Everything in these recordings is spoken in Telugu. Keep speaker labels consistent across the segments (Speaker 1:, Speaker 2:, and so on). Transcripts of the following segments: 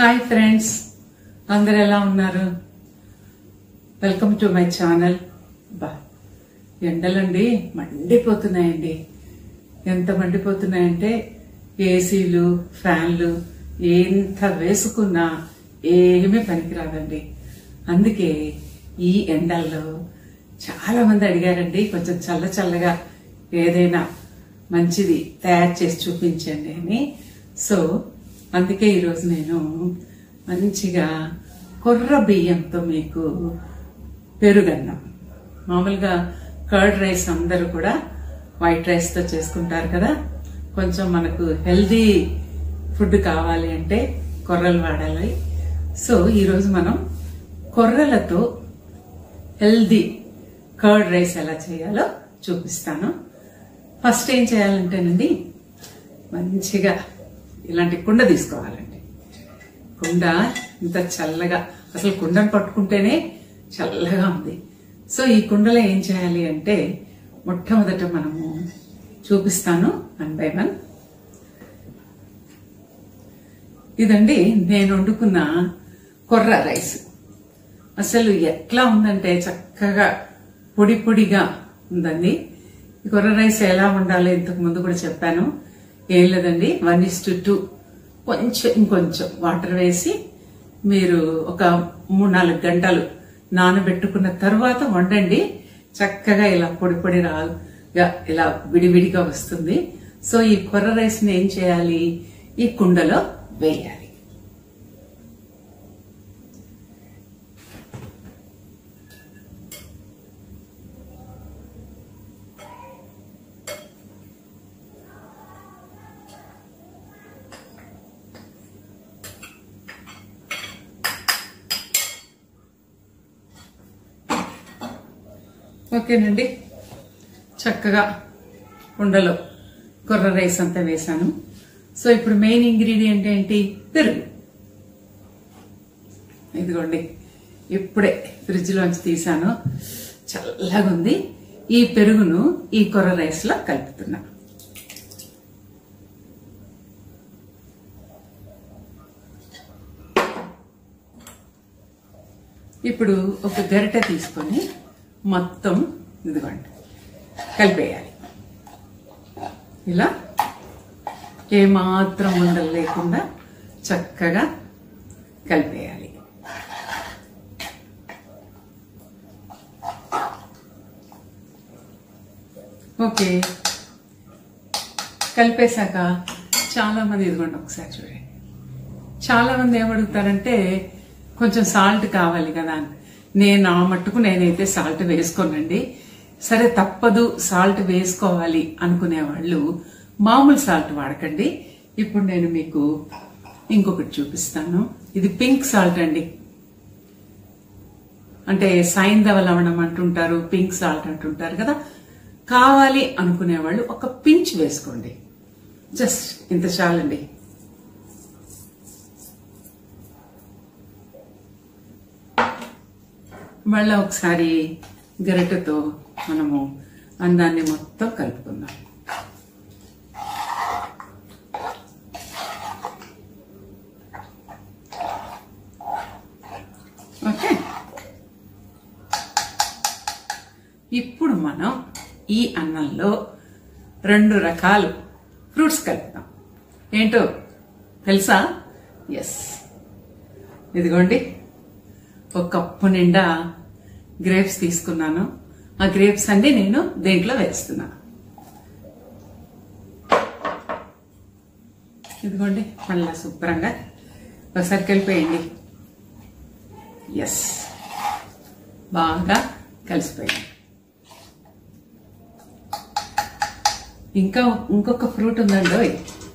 Speaker 1: హాయ్ ఫ్రెండ్స్ అందరు ఎలా ఉన్నారు వెల్కమ్ టు మై ఛానల్ బా ఎండలండి మండిపోతున్నాయండి ఎంత మండిపోతున్నాయంటే ఏసీలు ఫ్యాన్లు ఎంత వేసుకున్నా ఏమీ పనికిరాదండి అందుకే ఈ ఎండల్లో చాలా మంది అడిగారండి కొంచెం చల్ల చల్లగా ఏదైనా మంచిది తయారు చేసి చూపించండి అని సో అందుకే ఈరోజు నేను మంచిగా కొర్ర బియ్యంతో మీకు పెరుగన్నం మామూలుగా కర్డ్ రైస్ అందరూ కూడా వైట్ రైస్తో చేసుకుంటారు కదా కొంచెం మనకు హెల్దీ ఫుడ్ కావాలి అంటే కొర్రలు వాడాలి సో ఈరోజు మనం కొర్రలతో హెల్దీ కర్డ్ రైస్ ఎలా చేయాలో చూపిస్తాను ఫస్ట్ ఏం చేయాలంటేనండి మంచిగా ఇలాంటి కుండ తీసుకోవాలండి కుండ ఇంత చల్లగా అసలు కుండను పట్టుకుంటేనే చల్లగా ఉంది సో ఈ కుండలో ఏం చేయాలి అంటే మొట్టమొదట మనము చూపిస్తాను వన్ బై వన్ ఇదండి నేను వండుకున్న కొర్ర రైస్ అసలు ఎట్లా ఉందంటే చక్కగా పొడి పొడిగా ఉందండి ఈ కొర్ర రైస్ ఎలా ఉండాలో ఇంతకు ముందు కూడా చెప్పాను ఏం లేదండి వన్ ఇస్ టు టూ కొంచెం ఇంకొంచెం వాటర్ వేసి మీరు ఒక మూడు నాలుగు గంటలు నానబెట్టుకున్న తర్వాత వండండి చక్కగా ఇలా పొడి పొడి రాగా ఇలా విడివిడిగా వస్తుంది సో ఈ కొర్ర రైస్ని ఏం చేయాలి ఈ కుండలో వేయాలి ఓకేనండి చక్కగా కుండలో కొర్ర రైస్ అంతా వేసాను సో ఇప్పుడు మెయిన్ ఇంగ్రీడియంట్ ఏంటి పెరుగు ఇదిగోండి ఇప్పుడే ఫ్రిడ్జ్లోంచి తీసాను చల్లగా ఉంది ఈ పెరుగును ఈ కొర్ర రైస్లో కలుపుతున్నా ఇప్పుడు ఒక గరిటె తీసుకొని మొత్తం ఇదిగోండి కలిపేయాలి ఇలా ఏమాత్రం ఉండలు లేకుండా చక్కగా కలిపేయాలి ఓకే కలిపేశాక చాలా మంది ఇదిగోండి ఒకసారి చూడండి చాలా మంది ఏమడుగుతారంటే కొంచెం సాల్ట్ కావాలి కదా అని నేను ఆ మట్టుకు నేనైతే సాల్ట్ వేసుకోనండి సరే తప్పదు సాల్ట్ వేసుకోవాలి అనుకునే వాళ్ళు మామూలు సాల్ట్ వాడకండి ఇప్పుడు నేను మీకు ఇంకొకటి చూపిస్తాను ఇది పింక్ సాల్ట్ అండి అంటే సైంధవ లవణం అంటుంటారు పింక్ సాల్ట్ అంటుంటారు కదా కావాలి అనుకునే వాళ్ళు ఒక పించ్ వేసుకోండి జస్ట్ ఇంత చాలండి మళ్ళీ ఒకసారి గరిటెతో మనము అందాన్ని మొత్తం కలుపుకుందాం ఓకే ఇప్పుడు మనం ఈ అన్నంలో రెండు రకాలు ఫ్రూట్స్ కలుపుతాం ఏంటో తెలుసా ఎస్ ఇదిగోండి ఒక కప్పు నిండా గ్రేప్స్ తీసుకున్నాను ఆ గ్రేప్స్ అన్ని నేను దేంట్లో వేస్తున్నా ఇదిగోండి మళ్ళీ శుభ్రంగా ఒకసారి కలిపేయండి ఎస్ బాగా కలిసిపోయింది ఇంకా ఇంకొక ఫ్రూట్ ఉందండి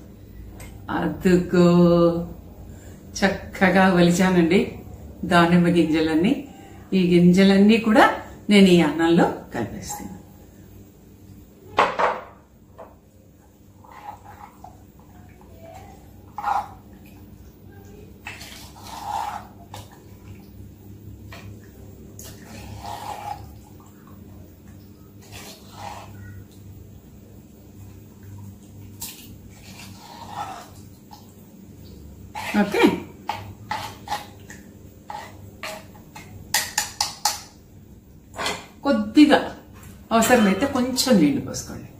Speaker 1: అదుగో చక్కగా ఒలిచానండి దానిమ్మ గింజలన్నీ ఈ గింజలన్నీ కూడా నేను ఈ అన్నంలో కలిపేస్తాను ఓకే అవసరమైతే కొంచెం నీళ్లు పోసుకోండి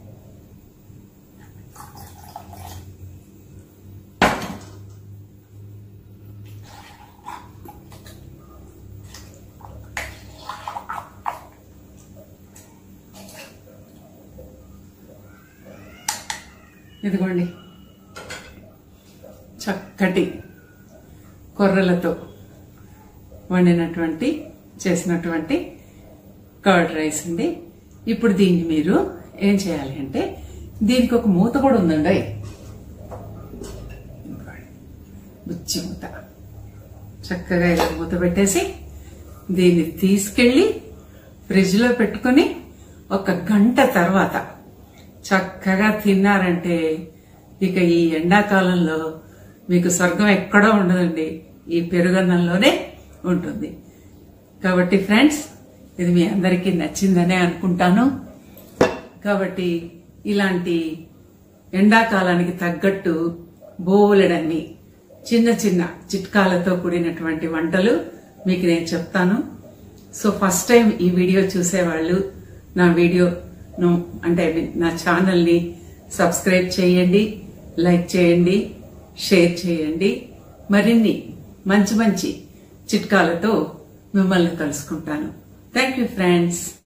Speaker 1: ఇదిగోండి చక్కటి కొర్రలతో వండినటువంటి చేసినటువంటి కర్డ్ రైస్ అండి ఇప్పుడు దీన్ని మీరు ఏం చేయాలి అంటే దీనికి ఒక మూత కూడా ఉందండి ఇదిగోండి. బుచ్చి మూత చక్కగా ఇలా మూత పెట్టేసి దీన్ని తీసుకెళ్లి ఫ్రిడ్జ్ లో పెట్టుకుని ఒక గంట తర్వాత చక్కగా తిన్నారంటే ఇక ఈ ఎండాకాలంలో మీకు స్వర్గం ఎక్కడో ఉండదండి ఈ పెరుగన్నంలోనే ఉంటుంది కాబట్టి ఫ్రెండ్స్ ఇది మీ అందరికీ నచ్చిందనే అనుకుంటాను కాబట్టి ఇలాంటి ఎండాకాలానికి తగ్గట్టు బోలెడన్ని చిన్న చిన్న చిట్కాలతో కూడినటువంటి వంటలు మీకు నేను చెప్తాను సో ఫస్ట్ టైం ఈ వీడియో చూసేవాళ్ళు నా వీడియోను అంటే నా ఛానల్ని సబ్స్క్రైబ్ చేయండి లైక్ చేయండి షేర్ చేయండి మరిన్ని మంచి మంచి చిట్కాలతో మిమ్మల్ని కలుసుకుంటాను థ్యాంక్ యూ ఫ్రెండ్స్